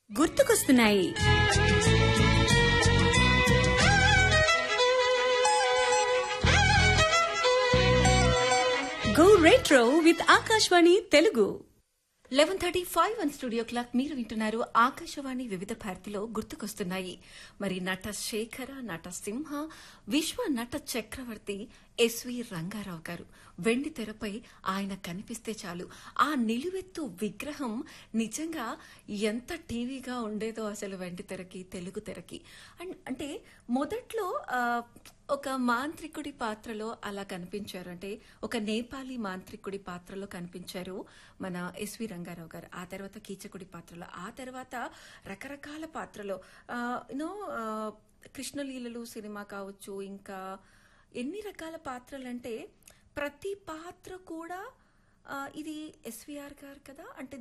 గుర్తుకొస్తున్నాయి go retro with Akashvani Telugu eleven thirty five one studio clock మీరు వింటున్నారు ఆకాశవాణి వివిధ భారతిలో గుర్తుకొస్తున్నాయి మరి నట శేఖర నట సింహ విశ్వ నట చక్రవర్తి ఎస్వి రంగారావు గారు వెండి తెరపై ఆయన కనిపిస్తే చాలు ఆ నిలువెత్తు విగ్రహం నిజంగా ఎంత టీవీగా ఉండేదో అసలు వెండి తెరకి తెలుగు తెరకి అండ్ అంటే మొదట్లో ఆ, ఒక మాంత్రికుడి పాత్రలో అలా కనిపించారు అంటే ఒక నేపాలీ మాంత్రికుడి పాత్రలో కనిపించారు మన ఎస్వి రంగారావు గారు ఆ తర్వాత కీచకుడి పాత్రలో ఆ తర్వాత రకరకాల పాత్రలో యూనో కృష్ణలీలలు సినిమా కావచ్చు ఇంకా ఎన్ని రకాల పాత్రలు అంటే ప్రతి పాత్ర కూడా ఆ, ఇది ఎస్విఆర్ గారు కదా అంటే